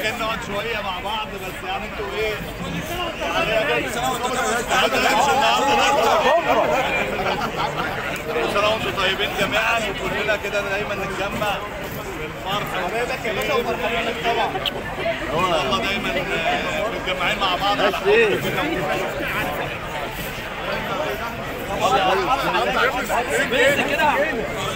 محتاجين نقعد شويه مع بعض بس يعني انتوا ايه كل سنه وانتم طيبين جميعا وكلنا كده دايما نتجمع بالفرحه والتسليم. طبعا ان شاء الله دايما آه، متجمعين مع بعض على حب كده